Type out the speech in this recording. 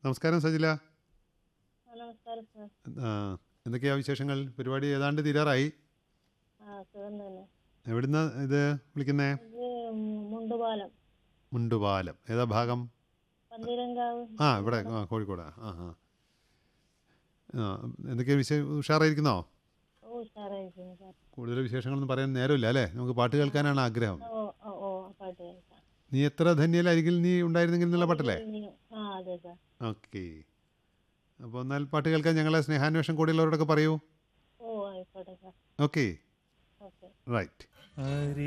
നമസ്കാരം സജില ആ, നമസ്കാരം സാർ ആ, എന്തൊക്കെയാ വിശേഷങ്ങൾ പരിപാടി ഏതാണ്ട് തീരാറായി ആ സുഖം തന്നെ എവിടുന്ന ഇത് വിളിക്കുന്നേ ഇത് മുണ്ടുപാലം മുണ്ടുപാലം ഏതാ ഭാഗം പന്തീരങ്കാവ് ആ ഇവിടെ ആ കോഴിക്കോടാ ആ ആ ആ എന്തൊക്കെയാ വിശേ ഉഷാറായിരിക്കുന്നോ ഓ ഉഷാറായിരിക്കുന്നു സാർ കൂടുതൽ വിശേഷങ്ങളൊന്നും പറയാൻ നേരമില്ല അല്ലേ നമുക്ക് പാട്ട് കേൾക്കാനാണ് ആഗ്രഹം ഓ ഓ ഓ പാട്ട് കേൾക്കാം നീ എത്ര ധന്യയിലായിരിക്കും നീ ഉണ്ടായിരുന്നെങ്കിൽ എന്നുള്ള പാട്ടല്ലേ ഇനിയും- ആ അതെ സാർ ഓക്കെ അപ്പോൾ എന്നാൽ പാട്ട് കേൾക്കാൻ ഞങ്ങളെ സ്നേഹാന്വേഷണം കൂടിയുള്ളവരോടൊക്കെ പറയൂ ഓ ആയിക്കോട്ടെ സാർ ഓക്കെ ഓക്കെ റൈറ്റ്